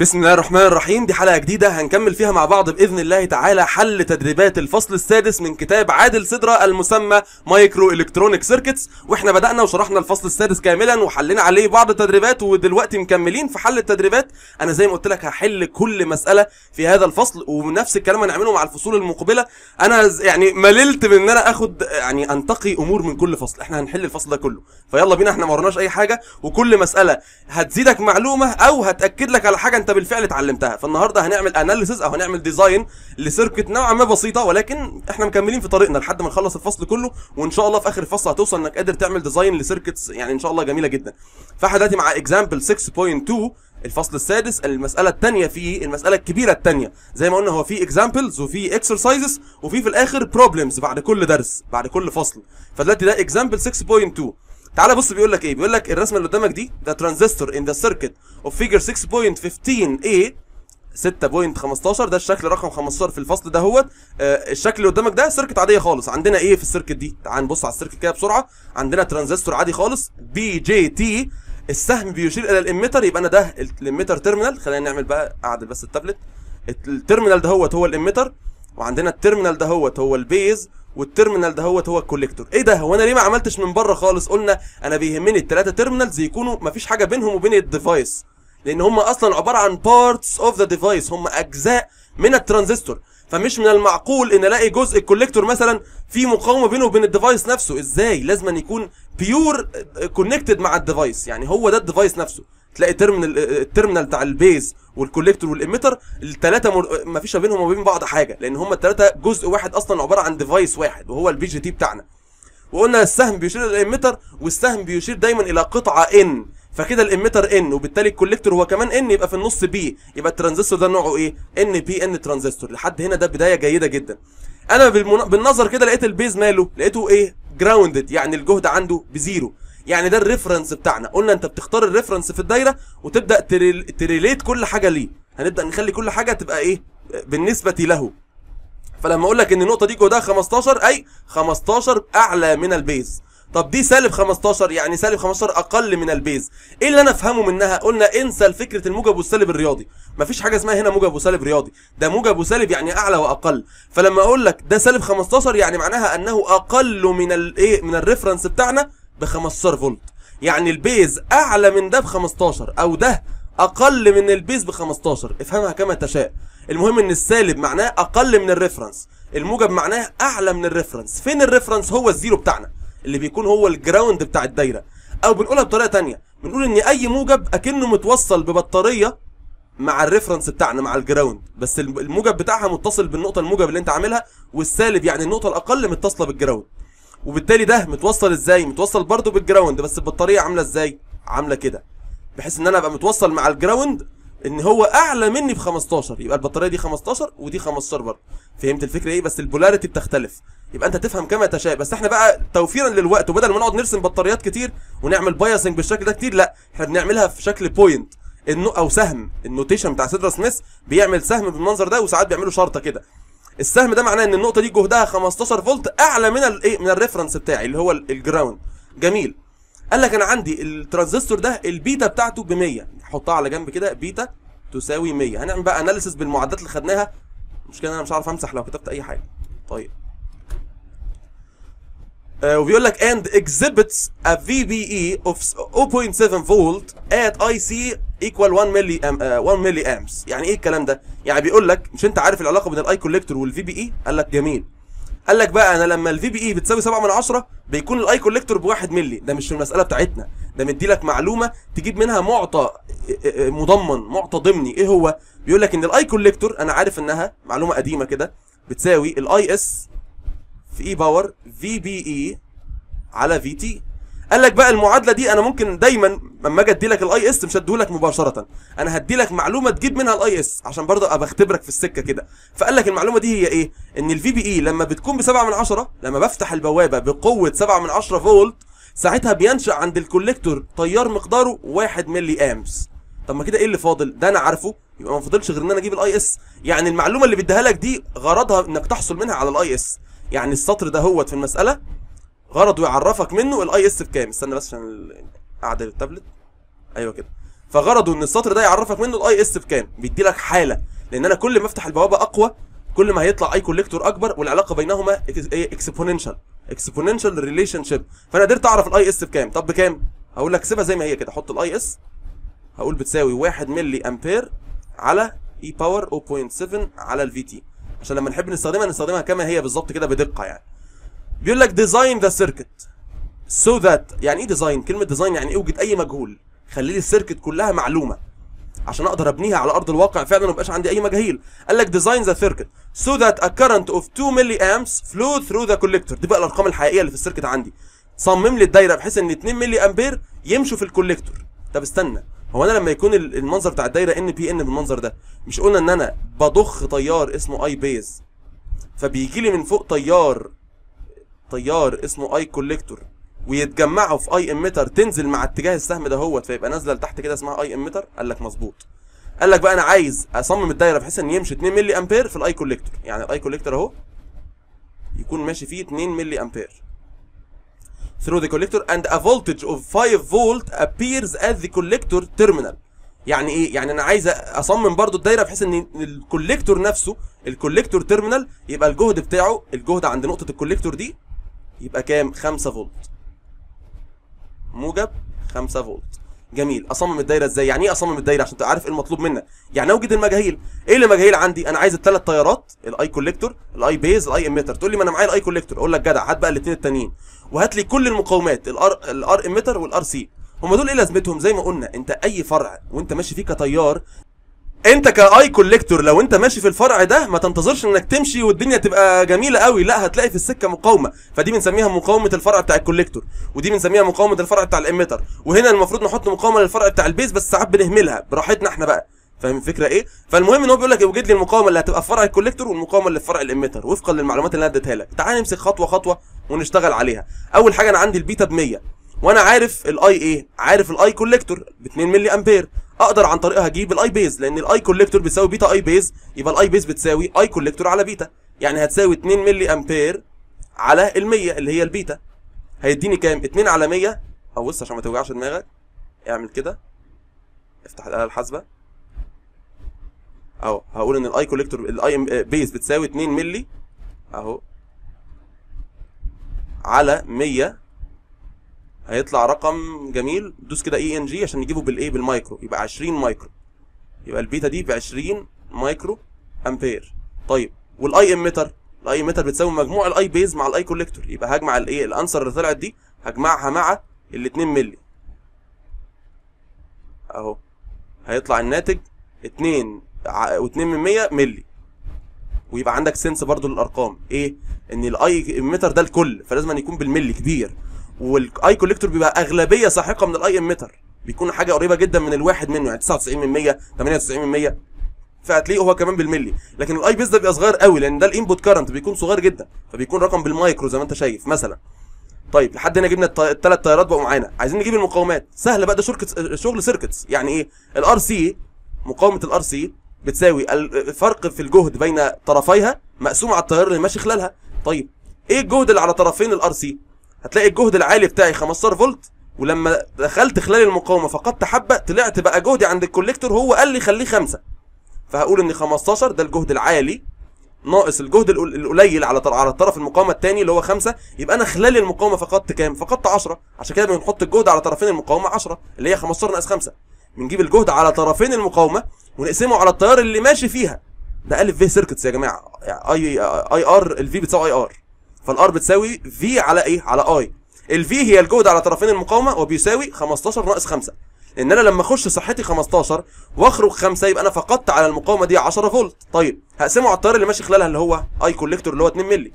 بسم الله الرحمن الرحيم دي حلقة جديدة هنكمل فيها مع بعض بإذن الله تعالى حل تدريبات الفصل السادس من كتاب عادل سدرة المسمى مايكرو إلكترونيك سيركتس واحنا بدأنا وشرحنا الفصل السادس كاملا وحلينا عليه بعض التدريبات ودلوقتي مكملين في حل التدريبات أنا زي ما قلت لك هحل كل مسألة في هذا الفصل ونفس الكلام هنعمله مع الفصول المقبلة أنا ز- يعني مللت من إن أنا آخد يعني أنتقي أمور من كل فصل احنا هنحل الفصل ده كله فيلا بينا احنا ما ورناش أي حاجة وكل مسألة هتزيدك معلومة أو هتأكد لك على حاجة أنت بالفعل اتعلمتها فالنهارده هنعمل اناليسيز او هنعمل ديزاين لسيركت نوعا ما بسيطه ولكن احنا مكملين في طريقنا لحد ما نخلص الفصل كله وان شاء الله في اخر الفصل هتوصل انك قادر تعمل ديزاين لسيركتس يعني ان شاء الله جميله جدا فاحنا دلوقتي مع اكزامبل 6.2 الفصل السادس المسألة الثانية في المسألة الكبيرة الثانية زي ما قلنا هو في اكزامبلز وفي اكسرسايزز وفي في الاخر بروبلمز بعد كل درس بعد كل فصل فدلوقتي ده اكزامبل 6.2 تعالى بص بيقول لك ايه بيقول لك الرسمه اللي قدامك دي ده ترانزستور ان ذا سيركت اوف فيجر 6.15 a 6.15 ده الشكل رقم 15 في الفصل ده هو آه الشكل اللي قدامك ده سيركت عاديه خالص عندنا ايه في السيركت دي تعال نبص على السيركت كده بسرعه عندنا ترانزستور عادي خالص بي جي تي السهم بيشير الى الاميتر يبقى انا ده الاميتر تيرمينال خلينا نعمل بقى اعدل بس التابلت التيرمينال ده هو هو الاميتر وعندنا التيرمينال ده هو هو البيز والتيرمينال ده هو هو الكوليكتور ايه ده هو انا ليه ما عملتش من بره خالص قلنا انا بيهمني الثلاثه تيرمينالز يكونوا ما فيش حاجه بينهم وبين الديفايس لان هم اصلا عباره عن بارتس اوف ذا ديفايس هم اجزاء من الترانزستور فمش من المعقول ان الاقي جزء الكوليكتور مثلا في مقاومه بينه وبين الديفايس نفسه ازاي لازم أن يكون بيور كونكتد مع الديفايس يعني هو ده الديفايس نفسه تلاقي تيرمينال التيرمينال بتاع البيز والكوليكتور والاميتر الثلاثه مر... ما فيش بينهم وبين بعض حاجه لان هم الثلاثه جزء واحد اصلا عباره عن ديفايس واحد وهو البي جي تي بتاعنا وقلنا السهم بيشير الى الاميتر والسهم بيشير دايما الى قطعه ان فكده الاميتر ان وبالتالي الكوليكتور هو كمان ان يبقى في النص بي يبقى الترانزستور ده نوعه ايه ان بي ان ترانزستور لحد هنا ده بدايه جيده جدا انا بالمن... بالنظر كده لقيت البيز ماله لقيته ايه جراوندد يعني الجهد عنده بزيرو يعني ده الريفرنس بتاعنا قلنا انت بتختار الريفرنس في الدايره وتبدا تريل... تريليت كل حاجه ليه هنبدا نخلي كل حاجه تبقى ايه بالنسبه له فلما اقول لك ان النقطه دي جهدها 15 اي 15 اعلى من البيز طب دي سالب 15 يعني سالب 15 اقل من البيز ايه اللي انا افهمه منها قلنا انسى فكره الموجب والسالب الرياضي مفيش حاجه اسمها هنا موجب وسالب رياضي ده موجب وسالب يعني اعلى واقل فلما اقول لك ده سالب 15 يعني معناها انه اقل من الايه من الريفرنس بتاعنا ب 15 فولت يعني البيز اعلى من ده ب 15 او ده اقل من البيز ب 15 افهمها كما تشاء المهم ان السالب معناه اقل من الريفرنس الموجب معناه اعلى من الريفرنس فين الريفرنس هو الزيرو بتاعنا اللي بيكون هو الجراوند بتاع الدايره او بنقولها بطريقه تانية بنقول ان اي موجب اكنه متوصل ببطاريه مع الريفرنس بتاعنا مع الجراوند بس الموجب بتاعها متصل بالنقطه الموجب اللي انت عاملها والسالب يعني النقطه الاقل متصله بالجراوند وبالتالي ده متوصل ازاي متوصل برضه بالجراوند بس البطاريه عامله ازاي عامله كده بحيث ان انا ابقى متوصل مع الجراوند ان هو اعلى مني ب 15 يبقى البطاريه دي 15 ودي 15 برضه فهمت الفكره ايه بس البولاريتي بتختلف يبقى انت تفهم كما تشاء بس احنا بقى توفيرا للوقت وبدل ما نقعد نرسم بطاريات كتير ونعمل بايسنج بالشكل ده كتير لا احنا بنعملها في شكل بوينت النو او سهم النوتيشن بتاع سيدرا سميث بيعمل سهم بالمنظر ده وساعات بيعملوا شرطه كده السهم ده معناه ان النقطه دي جهدها 15 فولت اعلى من الايه من الريفرنس بتاعي اللي هو الجراوند جميل قال لك انا عندي الترانزستور ده البيتا بتاعته ب 100 حطها على جنب كده بيتا تساوي 100 هنعمل بقى اناليسيس بالمعادلات اللي خدناها المشكله انا مش عارف امسح لو كتبت اي حاجه طيب آه وبيقول لك and exhibits a VBE of 0.7 volt at IC equal 1 ملي أم آه 1 ملي امبس يعني ايه الكلام ده يعني بيقول لك مش انت عارف العلاقه بين الاي كوليكتور والفي بي اي قال لك جميل قال لك بقى انا لما الفي بي اي بتساوي 7 من 10 بيكون الاي كوليكتور ب 1 ملي ده مش في المساله بتاعتنا ده مدي لك معلومه تجيب منها معطى مضمن معطى ضمني ايه هو بيقول لك ان الاي كوليكتور انا عارف انها معلومه قديمه كده بتساوي الاي اس في اي باور في بي اي على في تي قال لك بقى المعادله دي انا ممكن دايما لما اجي ادي لك الاي اس مش هديهولك مباشره انا هدي لك معلومه تجيب منها الاي اس عشان برضه ابقى اختبرك في السكه كده فقال لك المعلومه دي هي ايه ان الفي بي اي لما بتكون ب 7 من 10 لما بفتح البوابه بقوه 7 من 10 فولت ساعتها بينشا عند الكوليكتور تيار مقداره 1 ملي امبس طب ما كده ايه اللي فاضل ده انا عارفه يبقى ما فاضلش غير ان انا اجيب الاي اس يعني المعلومه اللي بيديها لك دي غرضها انك تحصل منها على الاي اس يعني السطر ده هوت في المساله غرضه يعرفك منه الاي اس بكام استنى بس عشان ال- اعدل التابلت ايوه كده فغرضه ان السطر ده يعرفك منه الاي اس بكام بيدي لك حاله لان انا كل ما افتح البوابه اقوى كل ما هيطلع اي كوليكتور اكبر والعلاقه بينهما اكسبوننشال اكسبوننشال ريليشن شيب فانا قدرت اعرف الاي اس بكام طب بكام هقول لك سيبها زي ما هي كده احط الاي اس هقول بتساوي 1 ملي امبير على اي باور 0.7 على الفي تي عشان لما نحب نستخدمها نستخدمها كما هي بالظبط كده بدقه يعني بيقول لك ديزاين ذا سيركت سو ذات يعني ايه ديزاين كلمه ديزاين يعني اوجد اي مجهول خلي لي السيركت كلها معلومه عشان اقدر ابنيها على ارض الواقع فعلا وما يبقاش عندي اي مجاهيل قال لك ديزاين ذا سيركت سو ذات ا كرنت اوف 2 ملي امبس فلو ثرو ذا كوليكتور دي بقى الارقام الحقيقيه اللي في السيركت عندي صمم لي الدايره بحيث ان 2 ملي امبير يمشوا في الكوليكتور طب استنى هو انا لما يكون ال- المنظر بتاع الدايره ان بي ان بالمنظر ده مش قلنا ان انا بضخ تيار اسمه اي بيز فبيجي لي من فوق تيار تيار اسمه اي كوليكتور ويتجمعوا في اي اميتر تنزل مع اتجاه السهم ده هوت فيبقى نازله لتحت كده اسمها اي اميتر قال لك مظبوط قال لك بقى انا عايز اصمم الدايره بحيث ان يمشي 2 ملي امبير في الاي كوليكتور يعني الاي كوليكتور اهو يكون ماشي فيه 2 ملي امبير through the collector and a voltage of 5 volt appears at the collector terminal يعني ايه يعني انا عايز اصمم برضو الدايره بحيث ان الكوليكتور نفسه الكوليكتور تيرمينال يبقى الجهد بتاعه الجهد عند نقطه الكوليكتور دي يبقى كام 5 فولت موجب 5 فولت جميل اصمم الدايره ازاي يعني ايه اصمم الدايره عشان تبقى عارف ايه المطلوب منك يعني اوجد المجاهيل ايه اللي مجاهيل عندي انا عايز الثلاث تيارات الاي كوليكتور الاي بيز الاي اميتر تقول لي ما انا معايا الاي كوليكتور اقول لك جدع هات بقى الاثنين التانيين وهات لي كل المقاومات الار الار اميتر والار سي هم دول ايه لازمتهم زي ما قلنا انت اي فرع وانت ماشي فيه كتيار انت كاي كوليكتور لو انت ماشي في الفرع ده ما تنتظرش انك تمشي والدنيا تبقى جميله قوي لا هتلاقي في السكه مقاومه فدي بنسميها مقاومه الفرع بتاع الكوليكتور ودي بنسميها مقاومه الفرع بتاع الاميتر وهنا المفروض نحط مقاومه للفرع بتاع البيز بس ساعات بنهملها براحتنا احنا بقى فاهم الفكره ايه فالمهم ان هو بيقول لك اوجد لي المقاومه اللي هتبقى في فرع الكوليكتور والمقاومه اللي في فرع الاميتر وفقا للمعلومات اللي انا اديتها لك تعال نمسك خطوه خطوه ونشتغل عليها اول حاجه انا عندي البيتا ب 100 وانا عارف الاي ايه عارف الاي كوليكتور ب 2 ملي امبير اقدر عن طريقها اجيب الاي بيز لان الاي كوليكتور بيساوي بيتا اي بيز يبقى الاي بيز بتساوي اي كوليكتور على بيتا يعني هتساوي 2 ملي امبير على ال 100 اللي هي البيتا هيديني كام 2 على 100 او بص عشان ما توجعش دماغك اعمل كده افتح الاله الحاسبه اهو هقول ان الاي كوليكتور الاي بيز بتساوي 2 ملي اهو على 100 هيطلع رقم جميل دوس كده اي ان جي عشان نجيبه بالايه بالمايكرو يبقى 20 مايكرو يبقى البيتا دي ب 20 مايكرو امبير طيب والاي اميتر الاي اميتر بتساوي مجموع الاي بيز مع الاي كوليكتور يبقى هجمع الايه الانسر اللي طلعت دي هجمعها مع ال 2 ملي اهو هيطلع الناتج 2 و2 من 100 ملي ويبقى عندك سنس برضو للارقام ايه ان الاي اميتر ده الكل فلازم أن يكون بالملي كبير والاي كوليكتور بيبقى اغلبيه ساحقه من الاي اميتر بيكون حاجه قريبه جدا من الواحد منه يعني 99 من 100 98 من 100 فهتلاقيه هو كمان بالملي لكن الاي بيس ده بيبقى صغير قوي لان ده الانبوت كارنت بيكون صغير جدا فبيكون رقم بالمايكرو زي ما انت شايف مثلا طيب لحد هنا جبنا الثلاث تيارات بقوا معانا عايزين نجيب المقاومات سهله بقى ده شركه شغل سيركتس يعني ايه الار سي مقاومه الار سي بتساوي الفرق في الجهد بين طرفيها مقسوم على التيار اللي ماشي خلالها طيب ايه الجهد اللي على طرفين الار سي هتلاقي الجهد العالي بتاعي 15 فولت ولما دخلت خلال المقاومه فقدت حبه طلعت بقى جهدي عند الكوليكتور هو قال لي خليه خمسة فهقول ان 15 ده الجهد العالي ناقص الجهد القل- القليل على طر- على الطرف المقاومه الثاني اللي هو 5 يبقى انا خلال المقاومه فقدت كام؟ فقدت 10 عشان كده بنحط الجهد على طرفين المقاومه 10 اللي هي 15 ناقص 5 بنجيب الجهد على طرفين المقاومه ونقسمه على التيار اللي ماشي فيها ده الف في سيركتس يا جماعه اي اي ار الفي بتساوي اي ار فالار بتساوي في على ايه؟ على اي الفي هي الجهد على طرفين المقاومه وبيساوي 15 ناقص 5 لان انا لما اخش صحتي 15 واخرج 5 يبقى انا فقدت على المقاومه دي 10 فولت طيب هقسمه على التيار اللي ماشي خلالها اللي هو اي كوليكتور اللي هو 2 مللي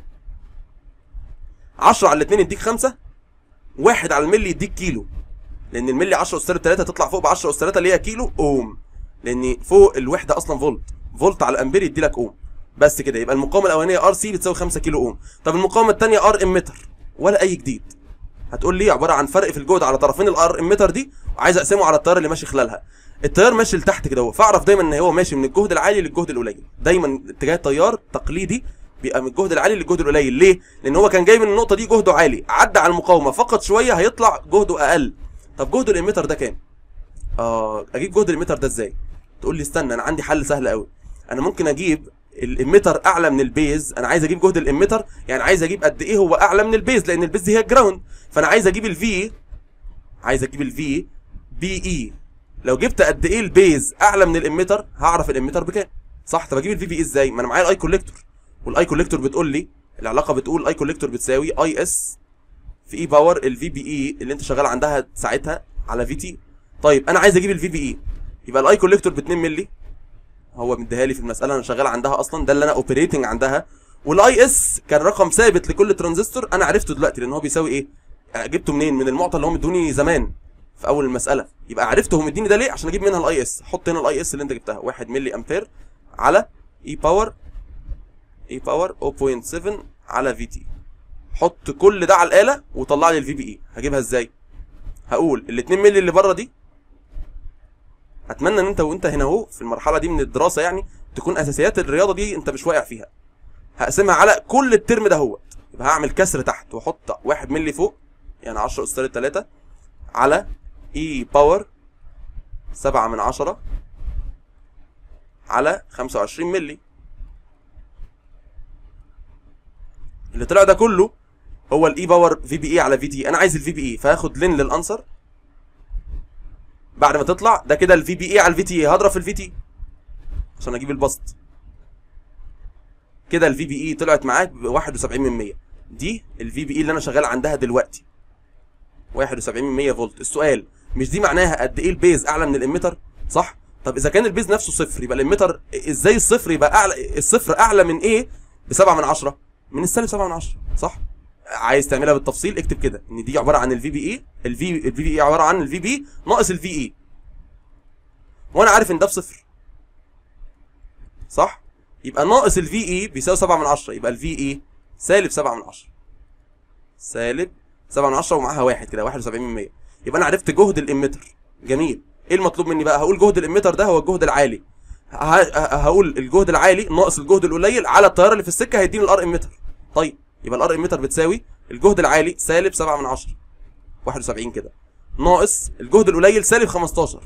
10 على 2 يديك 5 1 على الملي يديك كيلو لان الملي 10 اس 3 تطلع فوق ب 10 اس 3 اللي هي كيلو اوم لان فوق الوحده اصلا فولت فولت على امبير يدي لك اوم بس كده يبقى المقاومه الاولانيه ار سي بتساوي 5 كيلو اوم طب المقاومه الثانيه ار اميتر ولا اي جديد هتقول لي عباره عن فرق في الجهد على طرفين الار اميتر دي وعايز اقسمه على التيار اللي ماشي خلالها التيار ماشي لتحت كده هو فاعرف دايما ان هو ماشي من الجهد العالي للجهد القليل دايما اتجاه التيار تقليدي بيبقى من الجهد العالي للجهد القليل ليه لان هو كان جاي من النقطه دي جهده عالي عدى على المقاومه فقط شويه هيطلع جهده اقل طب جهد الاميتر ده كام اه اجيب جهد الاميتر ده ازاي تقول لي استنى انا عندي حل سهل قوي انا ممكن اجيب الاميتر اعلى من البيز انا عايز اجيب جهد الاميتر يعني عايز اجيب قد ايه هو اعلى من البيز لان البيز دي هي الجراوند فانا عايز اجيب الفي عايز اجيب الفي بي اي لو جبت قد ايه البيز اعلى من الاميتر هعرف الاميتر بكام صح طب اجيب الفي بي اي ازاي ما انا معايا الاي كوليكتور والاي كوليكتور بتقول لي العلاقه بتقول الاي كوليكتور بتساوي اي اس في اي باور الفي بي اي اللي انت شغال عندها ساعتها على في تي طيب انا عايز اجيب الفي بي اي يبقى الاي كوليكتور ب 2 مللي هو مديها لي في المساله انا شغال عندها اصلا ده اللي انا اوبريتنج عندها والاي اس كان رقم ثابت لكل ترانزستور انا عرفته دلوقتي لان هو بيساوي ايه جبته منين من المعطى اللي هم ادوني زمان في اول المساله يبقى عرفت هو مديني ده ليه عشان اجيب منها الاي اس حط هنا الاي اس اللي انت جبتها 1 ملي امبير على اي باور اي باور 0.7 على في تي حط كل ده على الاله وطلع لي الفي بي اي هجيبها ازاي هقول ال 2 مللي اللي بره دي اتمنى ان انت وانت هنا اهو في المرحله دي من الدراسه يعني تكون اساسيات الرياضه دي انت مش واقع فيها هقسمها على كل الترم ده هو يبقى هعمل كسر تحت واحط 1 مللي فوق يعني 10 اس 3 على اي باور 7 من 10 على 25 مللي اللي طلع ده كله هو الاي باور في بي اي على في تي انا عايز الفي بي اي فهاخد لين للانسر بعد ما تطلع ده كده الفي بي اي على الفي تي هضرب في الفي تي عشان اجيب البسط كده الفي بي اي طلعت معاك ب 71 من 100 دي الفي بي اي اللي انا شغال عندها دلوقتي 71 من 100 فولت السؤال مش دي معناها قد ايه البيز اعلى من الاميتر صح طب اذا كان البيز نفسه صفر يبقى الاميتر ازاي الصفر يبقى اعلى الصفر اعلى من ايه ب 7 من 10 من السالب 7 من 10 صح عايز تعملها بالتفصيل اكتب كده ان دي عباره عن الفي بي اي الفي الفي بي اي عباره عن الفي بي ناقص الفي اي وانا عارف ان ده بصفر صح يبقى ناقص الفي اي بيساوي 7 من 10 يبقى الفي اي سالب 7 من 10 سالب 7 من 10 ومعاها واحد كده 71 من 100 يبقى انا عرفت جهد الاميتر جميل ايه المطلوب مني بقى هقول جهد الاميتر ده هو الجهد العالي هقول الجهد العالي ناقص الجهد القليل على التيار اللي في السكه هيديني الار اميتر طيب يبقى الار اميتر بتساوي الجهد العالي سالب 7 من 10 71 كده ناقص الجهد القليل سالب 15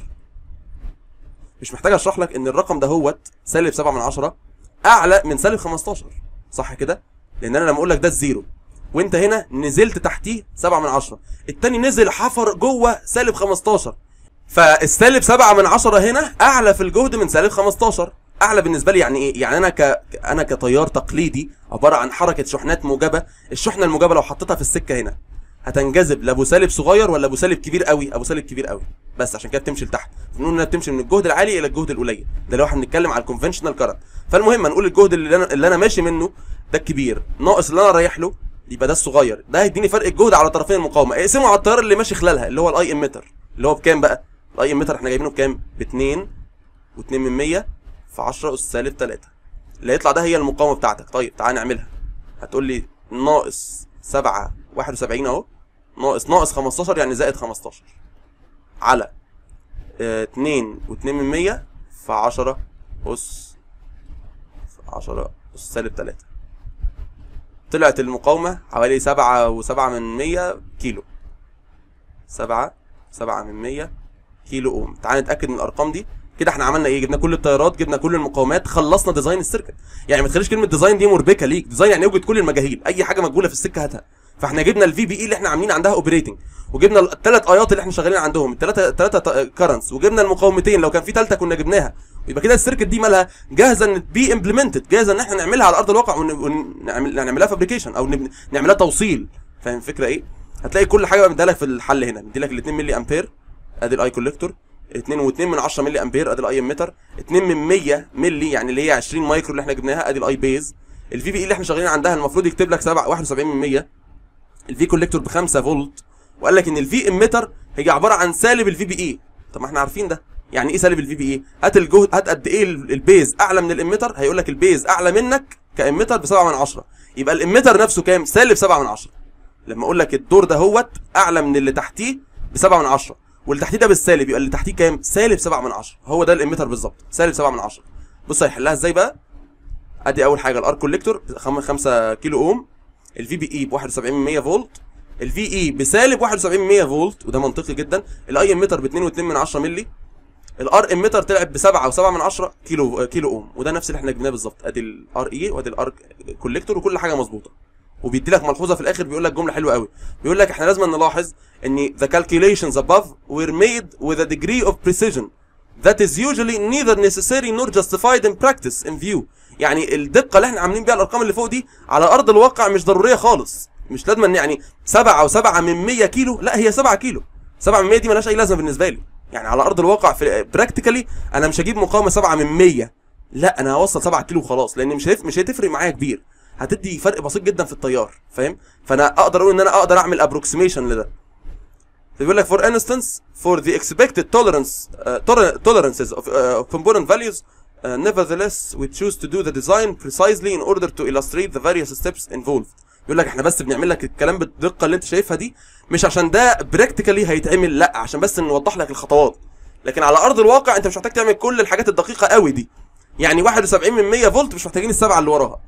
مش محتاج اشرح لك ان الرقم ده هوت سالب 7 من 10 اعلى من سالب 15 صح كده لان انا لما اقول لك ده الزيرو وانت هنا نزلت تحتيه 7 من 10 التاني نزل حفر جوه سالب 15 فالسالب 7 من 10 هنا اعلى في الجهد من سالب 15 اعلى بالنسبه لي يعني ايه يعني انا ك انا كتيار تقليدي عباره عن حركه شحنات موجبه الشحنه الموجبه لو حطيتها في السكه هنا هتنجذب لابو سالب صغير ولا ابو سالب كبير قوي ابو سالب كبير قوي بس عشان كده بتمشي لتحت بنقول انها بتمشي من الجهد العالي الى الجهد القليل ده لو احنا بنتكلم على الكونفنشنال كارنت فالمهم هنقول الجهد اللي انا اللي انا ماشي منه ده الكبير ناقص اللي انا رايح له يبقى ده الصغير ده هيديني فرق الجهد على طرفين المقاومه اقسمه على التيار اللي ماشي خلالها اللي هو الاي اميتر اللي هو بكام بقى الاي اميتر احنا جايبينه بكام ب 2 و2 من 100 في 10 اس سالب 3 اللي هيطلع ده هي المقاومه بتاعتك طيب تعال نعملها هتقول لي ناقص 7 71 اهو ناقص ناقص 15 يعني زائد 15 على 2 و2 من 100 في 10 اس في 10 اس سالب 3 طلعت المقاومة حوالي 7 و7 من 100 كيلو 7 7 من 100 كيلو اوم تعال نتاكد من الارقام دي كده احنا عملنا ايه جبنا كل التيارات جبنا كل المقاومات خلصنا ديزاين السيركت يعني ما تخليش كلمه ديزاين دي مربكه ليك ديزاين يعني اوجد كل المجاهيل اي حاجه مجهوله في السكه هاتها فاحنا جبنا الفي بي اي اللي احنا عاملين عندها اوبريتنج وجبنا الثلاث ايات اللي احنا شغالين عندهم الثلاثه الثلاثه كرنتس وجبنا المقاومتين لو كان في ثالثه كنا جبناها يبقى كده السيركت دي مالها جاهزه ان بي امبلمنتد جاهزه ان احنا نعملها على ارض الواقع ونعمل نعملها فابريكيشن او نعملها توصيل فاهم الفكره ايه هتلاقي كل حاجه مديها لك في الحل هنا مدي لك ال 2 ملي امبير ادي الاي كوليكتور 2 و2 من 10 ملي امبير ادي الاي اميتر 2 من 100 ملي يعني اللي هي 20 مايكرو اللي احنا جبناها ادي الاي بيز الفي بي اي اللي احنا شغالين عندها المفروض يكتب لك 7 71 من 100 الفي كوليكتور ب 5 فولت وقال لك ان الفي اميتر هي عباره عن سالب الفي بي اي طب ما احنا عارفين ده يعني ايه سالب الفي بي اي هات الجهد هات قد ايه البيز اعلى من الاميتر هيقول لك البيز اعلى منك كاميتر ب 7 من 10 يبقى الاميتر نفسه كام سالب 7 من 10 لما اقول لك الدور ده هوت اعلى من اللي تحتيه ب 7 من 10 واللي تحتيه ده بالسالب يبقى اللي تحتيه كام سالب 7 من 10 هو ده الاميتر بالظبط سالب 7 من 10 بص هيحلها ازاي بقى ادي اول حاجه الار كوليكتور 5 كيلو اوم الفي بي اي ب 71 فولت الفي اي بسالب 71 فولت وده منطقي جدا الاي اميتر ب 2.2 من 10 مللي الار اميتر طلع ب 7 و7 من 10 كيلو كيلو اوم وده نفس اللي احنا جبناه بالظبط ادي الار اي وادي الار كوليكتور وكل حاجه مظبوطه وبيدي لك ملحوظه في الاخر بيقول لك جمله حلوه قوي بيقول لك احنا لازم نلاحظ ان the calculations above were made with a degree of precision that is usually neither necessary nor justified in practice in view يعني الدقه اللي احنا عاملين بيها الارقام اللي فوق دي على ارض الواقع مش ضروريه خالص مش لازم ان يعني 7 او 7 من 100 كيلو لا هي 7 كيلو 7 من 100 دي مالهاش اي لازمه بالنسبه لي يعني على ارض الواقع في براكتيكالي انا مش هجيب مقاومه 7 من 100 لا انا هوصل 7 كيلو وخلاص لان مش هيف... مش هتفرق معايا كبير هتدي فرق بسيط جدا في التيار فاهم فانا اقدر اقول ان انا اقدر اعمل ابروكسيميشن لده بيقول لك for instance for the expected tolerance uh, toler- tolerances of uh, component values uh, nevertheless we choose to do the design precisely in order to illustrate the various steps involved يقول لك احنا بس بنعمل لك الكلام بالدقه اللي انت شايفها دي مش عشان ده براكتيكالي هيتعمل لا عشان بس نوضح لك الخطوات لكن على ارض الواقع انت مش محتاج تعمل كل الحاجات الدقيقه قوي دي يعني 71 من 100 فولت مش محتاجين السبعه اللي وراها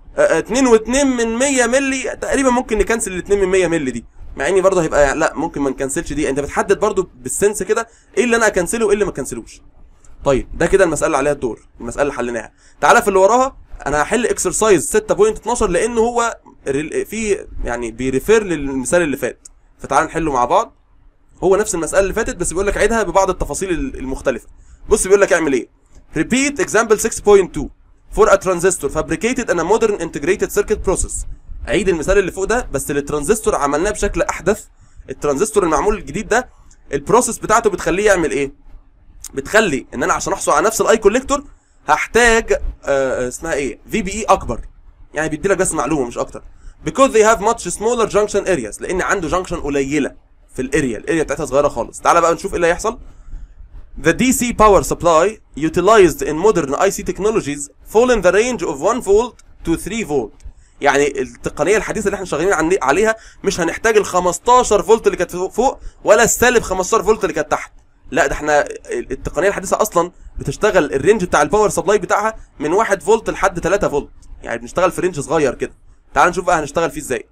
2 و2 من 100 ملي تقريبا ممكن نكنسل ال 2 من 100 ملي دي مع اني برضه هيبقى لا ممكن ما نكنسلش دي انت بتحدد برضه بالسنس كده ايه اللي انا اكنسله وايه اللي ما اكنسلوش طيب ده كده المساله اللي عليها الدور المساله اللي حليناها تعالى في اللي وراها انا هحل اكسرسايز 6.12 لانه هو ريل- في يعني بيريفير للمثال اللي فات فتعالى نحله مع بعض هو نفس المساله اللي فاتت بس بيقول لك عيدها ببعض التفاصيل المختلفه بص بيقول لك اعمل ايه repeat example 6.2 for a transistor fabricated in a modern integrated circuit process عيد المثال اللي فوق ده بس للترانزستور عملناه بشكل احدث الترانزستور المعمول الجديد ده البروسيس بتاعته بتخليه يعمل ايه بتخلي ان انا عشان احصل على نفس الاي كوليكتور هحتاج آه آه، اسمها ايه في بي اي اكبر يعني بيدي لك بس معلومه مش اكتر because they have much smaller junction areas لان عنده جانكشن قليله في الاريا الاريا بتاعتها صغيره خالص تعالى بقى نشوف ايه اللي هيحصل The DC power supply utilized in modern IC technologies fall in the range of 1 volt to 3 volt يعني التقنيه الحديثه اللي احنا شغالين عن- عليها مش هنحتاج ال 15 فولت اللي كانت فوق- فوق ولا السالب 15 فولت اللي كانت تحت لا ده احنا التقنيه الحديثه اصلا بتشتغل الرينج بتاع الباور سبلاي بتاعها من 1 فولت لحد 3 فولت يعني بنشتغل في رينج صغير كده تعال نشوف بقى هنشتغل فيه ازاي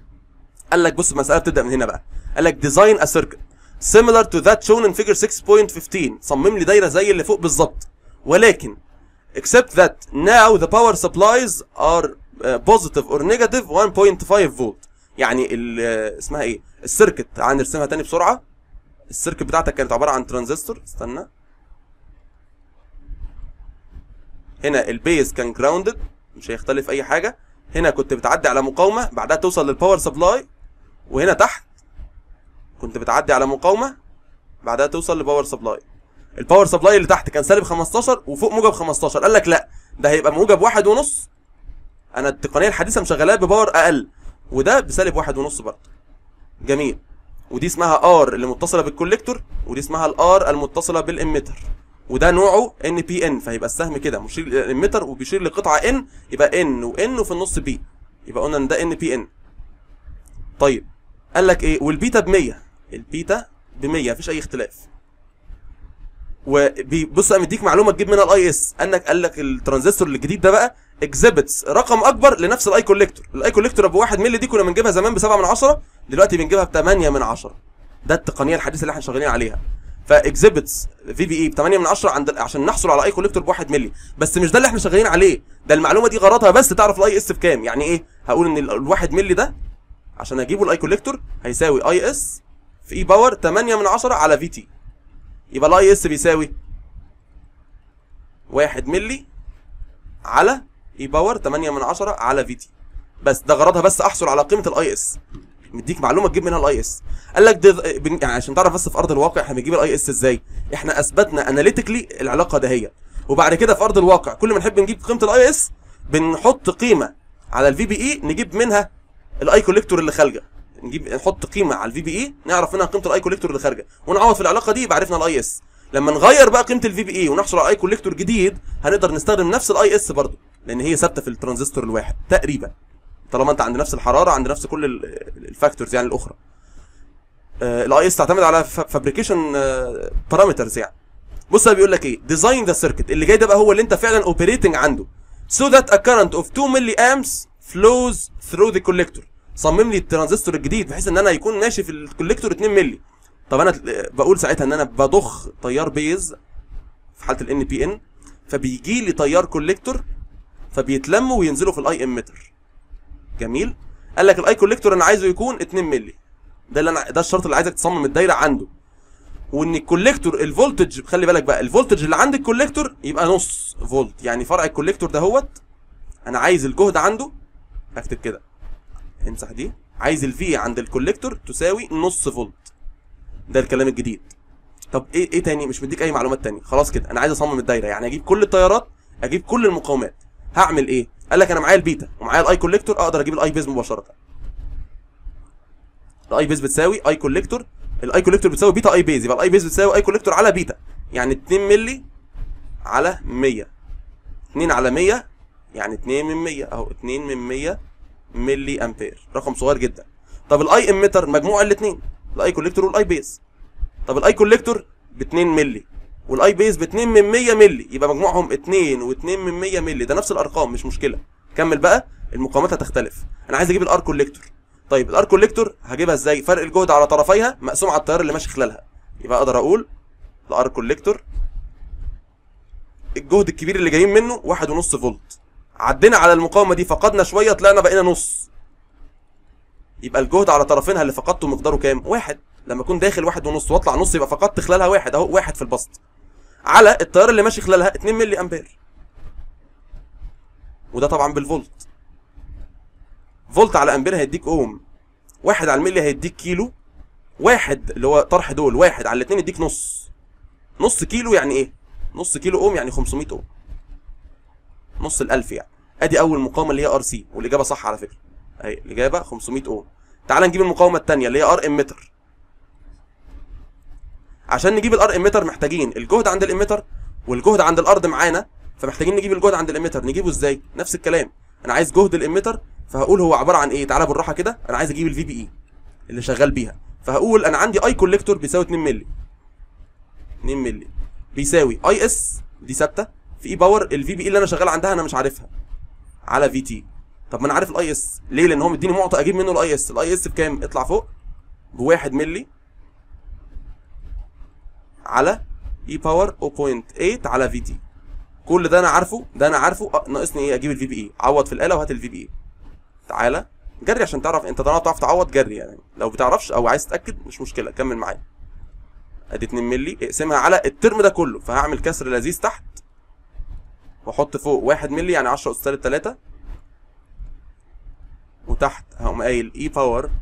قال لك بص المساله بتبدا من هنا بقى قال لك ديزاين ا سيركت similar to that shown in figure 6.15 صمم لي دايره زي اللي فوق بالظبط ولكن except that now the power supplies are uh, positive or negative 1.5 فولت يعني ال آه، اسمها ايه السيركت تعال نرسمها تاني بسرعه السيركت بتاعتك كانت عباره عن ترانزستور استنى هنا البيز كان جراوندد مش هيختلف اي حاجه هنا كنت بتعدي على مقاومه بعدها توصل للباور سبلاي وهنا تحت كنت بتعدي على مقاومه بعدها توصل لباور سبلاي الباور سبلاي اللي تحت كان سالب 15 وفوق موجب 15 قال لك لا ده هيبقى موجب واحد ونص انا التقنيه الحديثه مشغلاه بباور اقل وده بسالب واحد ونص برضه جميل ودي اسمها ار اللي متصله بالكوليكتور ودي اسمها الار المتصله بالاميتر وده نوعه ان بي ان فهيبقى السهم كده مشير للاميتر وبيشير لقطعه ان يبقى ان وان وفي النص بي يبقى قلنا ان ده ان بي ان طيب قال لك ايه والبيتا ب 100 البيتا ب 100 مفيش اي اختلاف وبص قام مديك معلومه تجيب منها الاي اس انك قال لك الترانزستور الجديد ده بقى اكزيبتس رقم اكبر لنفس الاي كوليكتور الاي كوليكتور ابو 1 مللي دي كنا بنجيبها زمان ب 7 من 10 دلوقتي بنجيبها ب 8 من 10 ده التقنيه الحديثه اللي احنا شغالين عليها فاكزيبتس في بي اي ب 8 من 10 عند عشان نحصل على اي كوليكتور ب 1 مللي بس مش ده اللي احنا شغالين عليه ده المعلومه دي غرضها بس تعرف الاي اس بكام يعني ايه هقول ان ال 1 مللي ده عشان اجيبه الاي كوليكتور هيساوي اي اس في اي باور 8 من 10 على في تي يبقى الاي اس بيساوي 1 مللي على اي باور 8 من 10 على في تي بس ده غرضها بس احصل على قيمه الاي اس مديك معلومه تجيب منها الاي اس قال لك ده بن- يعني عشان تعرف بس في ارض الواقع احنا بنجيب الاي اس ازاي احنا اثبتنا اناليتيكلي العلاقه دهيت وبعد كده في ارض الواقع كل ما نحب نجيب قيمه الاي اس بنحط قيمه على الفي بي اي نجيب منها الاي كوليكتور اللي خارجه نجيب نحط قيمه على الفي بي اي نعرف منها قيمه الاي كوليكتور اللي خارجه ونعوض في العلاقه دي يبقى عرفنا الاي اس لما نغير بقى قيمه الفي بي اي ونحصل على اي كوليكتور جديد هنقدر نستخدم نفس الاي اس برضه لان هي ثابته في الترانزستور الواحد تقريبا طالما انت عند نفس الحراره عند نفس كل ال- الفاكتورز يعني الاخرى الاي اس تعتمد على فابريكيشن بارامترز يعني بص بقى بيقول لك ايه ديزاين ذا سيركت اللي جاي ده بقى هو اللي انت فعلا اوبريتنج عنده so that a current of 2 ملي amps flows through the collector صمم لي الترانزستور الجديد بحيث ان انا يكون ماشي في الكوليكتور 2 ملي طب انا بقول ساعتها ان انا بضخ تيار بيز في حاله الان بي ان فبيجي لي تيار كوليكتور فبيتلموا وينزلوا في الاي اميتر جميل قال لك الاي كوليكتور انا عايزه يكون 2 مللي ده اللي انا ده الشرط اللي عايزك تصمم الدايره عنده وان الكوليكتور الفولتج خلي بالك بقى الفولتج اللي عند الكوليكتور يبقى نص فولت يعني فرع الكوليكتور دهوت انا عايز الجهد عنده اكتب كده امسح دي عايز الفي عند الكوليكتور تساوي نص فولت ده الكلام الجديد طب ايه ايه تاني مش مديك اي معلومات تاني خلاص كده انا عايز اصمم الدايره يعني اجيب كل التيارات اجيب كل المقاومات هعمل ايه قال لك انا معايا البيتا ومعايا الاي كوليكتور اقدر اجيب الاي بيز مباشره الاي بيز بتساوي اي كوليكتور الاي كوليكتور بتساوي بيتا اي بيز يبقى الاي بيز بتساوي اي كوليكتور على بيتا يعني 2 مللي على 100 2 على 100 يعني 2 من 100 اهو 2 من 100 ملي امبير رقم صغير جدا طب الاي اميتر مجموع الاثنين الاي كوليكتور والاي بيز طب الاي كوليكتور ب 2 ملي والاي بيز ب 2 من 100 ملي يبقى مجموعهم 2 و2 من 100 ملي ده نفس الارقام مش مشكله كمل بقى المقاومات هتختلف انا عايز اجيب الار كوليكتور طيب الار كوليكتور هجيبها ازاي فرق الجهد على طرفيها مقسوم على التيار اللي ماشي خلالها يبقى اقدر اقول الار كوليكتور الجهد الكبير اللي جايين منه واحد ونص فولت عدينا على المقاومه دي فقدنا شويه طلعنا بقينا نص يبقى الجهد على طرفينها اللي فقدته مقداره كام واحد لما اكون داخل واحد ونص واطلع نص يبقى فقدت خلالها واحد اهو واحد في البسط على التيار اللي ماشي خلالها 2 ملي امبير وده طبعا بالفولت فولت على امبير هيديك اوم واحد على الملي هيديك كيلو واحد اللي هو طرح دول واحد على الاثنين يديك نص نص كيلو يعني ايه نص كيلو اوم يعني 500 اوم نص الالف يعني ادي اول مقاومه اللي هي ار سي والاجابه صح على فكره اهي الاجابه 500 اوم تعال نجيب المقاومه الثانيه اللي هي ار اميتر عشان نجيب الار اميتر محتاجين الجهد عند الاميتر والجهد عند الارض معانا فمحتاجين نجيب الجهد عند الاميتر نجيبه ازاي نفس الكلام انا عايز جهد الاميتر فهقول هو عباره عن ايه تعالى بالراحه كده انا عايز اجيب الفي بي اي اللي شغال بيها فهقول انا عندي اي كوليكتور بيساوي 2 مللي 2 مللي بيساوي اي اس دي ثابته في اي باور الفي بي اي اللي انا شغال عندها انا مش عارفها على في تي طب ما انا عارف الاي اس ليه لان هو مديني معطى اجيب منه الاي اس الاي اس بكام اطلع فوق ب 1 مللي على اي باور 0.8 على في تي كل ده انا عارفه ده انا عارفه أه، ناقصني ايه اجيب الفي بي اي عوض في الاله وهات الفي بي اي تعالى جري عشان تعرف انت طالما بتعرف تعوض جري يعني لو بتعرفش او عايز تتاكد مش مشكله كمل معايا ادي 2 مللي اقسمها على الترم ده كله فهعمل كسر لذيذ تحت واحط فوق 1 مللي يعني 10 اس سالب 3 وتحت هقوم قايل اي باور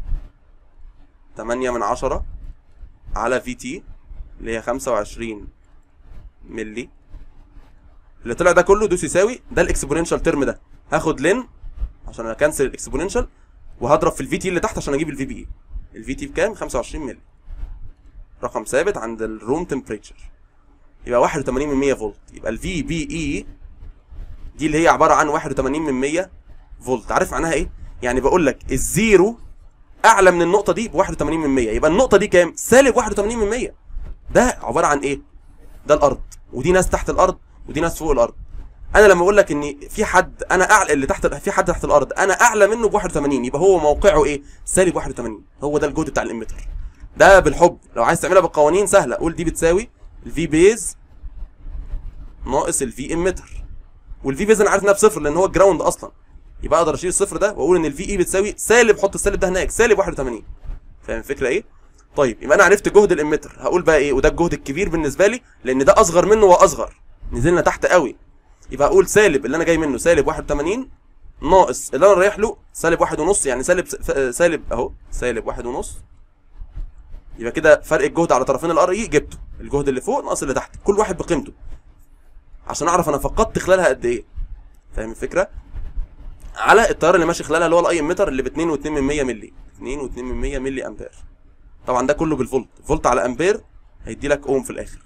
8 من 10 على في تي اللي هي 25 ملي اللي طلع ده كله دوس يساوي ده الاكسبوننشال ترم ده هاخد لين عشان اكنسل الاكسبوننشال وهضرب في الفي تي اللي تحت عشان اجيب الفي بي اي الفي تي بكام 25 ملي رقم ثابت عند الروم تمبريتشر يبقى 81 من 100 فولت يبقى الفي بي اي دي اللي هي عباره عن 81 من 100 فولت عارف معناها ايه يعني بقول لك الزيرو اعلى من النقطه دي ب 81 من 100 يبقى النقطه دي كام سالب 81 من 100 ده عباره عن ايه ده الارض ودي ناس تحت الارض ودي ناس فوق الارض انا لما اقول لك ان في حد انا اعلى اللي تحت في حد تحت الارض انا اعلى منه ب 81 يبقى هو موقعه ايه سالب 81 هو ده الجهد بتاع الاميتر ده بالحب لو عايز تعملها بالقوانين سهله قول دي بتساوي الفي بيز ناقص الفي اميتر والفي بيز انا عارف انها بصفر لان هو الجراوند اصلا يبقى اقدر اشيل الصفر ده واقول ان الفي اي بتساوي سالب حط السالب ده هناك سالب 81 فاهم الفكره ايه طيب يبقى انا عرفت جهد الاميتر هقول بقى ايه وده الجهد الكبير بالنسبه لي لان ده اصغر منه واصغر نزلنا تحت قوي يبقى اقول سالب اللي انا جاي منه سالب 81 ناقص اللي انا رايح له سالب واحد ونص يعني سالب ف- سالب اهو سالب واحد ونص يبقى كده فرق الجهد على طرفين الار اي جبته الجهد اللي فوق ناقص اللي تحت كل واحد بقيمته عشان اعرف انا فقدت خلالها قد ايه فاهم الفكره على التيار اللي ماشي خلالها اللي هو الاي اميتر اللي ب 2.2 من 100 ملي 2.2 من 100 ملي امبير طبعا ده كله بالفولت فولت على امبير هيدي لك اوم في الاخر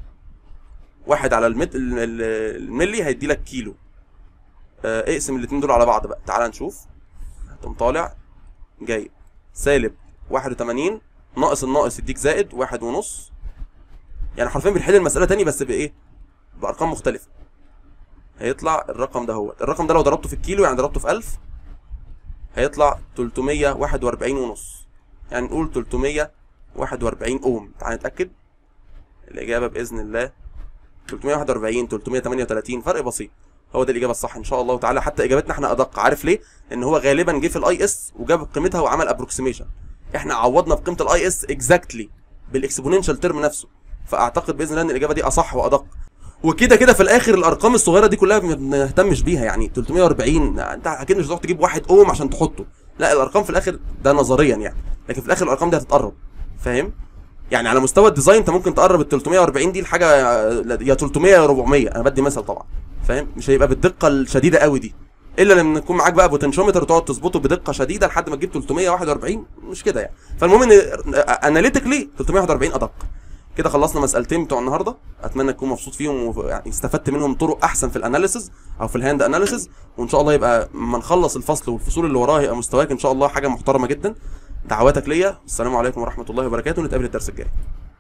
واحد على المت... ال- ال- الملي هيدي لك كيلو آه، اقسم الاثنين دول على بعض بقى تعال نشوف هتقوم طالع جايب سالب 81 ناقص الناقص يديك زائد واحد ونص يعني حرفيا بنحل المسألة تاني بس بإيه؟ بأرقام مختلفة هيطلع الرقم ده هو الرقم ده لو ضربته في الكيلو يعني ضربته في 1000 هيطلع 341 ونص يعني نقول 341 اوم تعال نتأكد الإجابة بإذن الله 341 338 فرق بسيط هو ده الاجابه الصح ان شاء الله تعالى حتى اجابتنا احنا ادق عارف ليه ان هو غالبا جه في الاي اس وجاب قيمتها وعمل ابروكسيميشن احنا عوضنا بقيمه الاي اس اكزاكتلي بالاكسبوننشال ترم نفسه فاعتقد باذن الله ان الاجابه دي اصح وادق وكده كده في الاخر الارقام الصغيره دي كلها ما بنهتمش بيها يعني 340 انت اكيد مش هتروح تجيب واحد اوم عشان تحطه لا الارقام في الاخر ده نظريا يعني لكن في الاخر الارقام دي هتتقرب فاهم يعني على مستوى الديزاين انت ممكن تقرب ال 340 دي لحاجه يا 300 يا 400 انا بدي مثل طبعا فاهم مش هيبقى بالدقه الشديده قوي دي الا لما يكون معاك بقى بوتنشومتر وتقعد تظبطه بدقه شديده لحد ما تجيب 341 مش كده يعني فالمهم ان اناليتيكلي 341 ادق كده خلصنا مسألتين بتوع النهارده اتمنى تكون مبسوط فيهم ويعني استفدت منهم طرق احسن في الاناليسز او في الهاند اناليسز وان شاء الله يبقى اما نخلص الفصل والفصول اللي وراها يبقى مستواك ان شاء الله حاجه محترمه جدا دعواتك ليا السلام عليكم ورحمه الله وبركاته نتقابل الدرس الجاي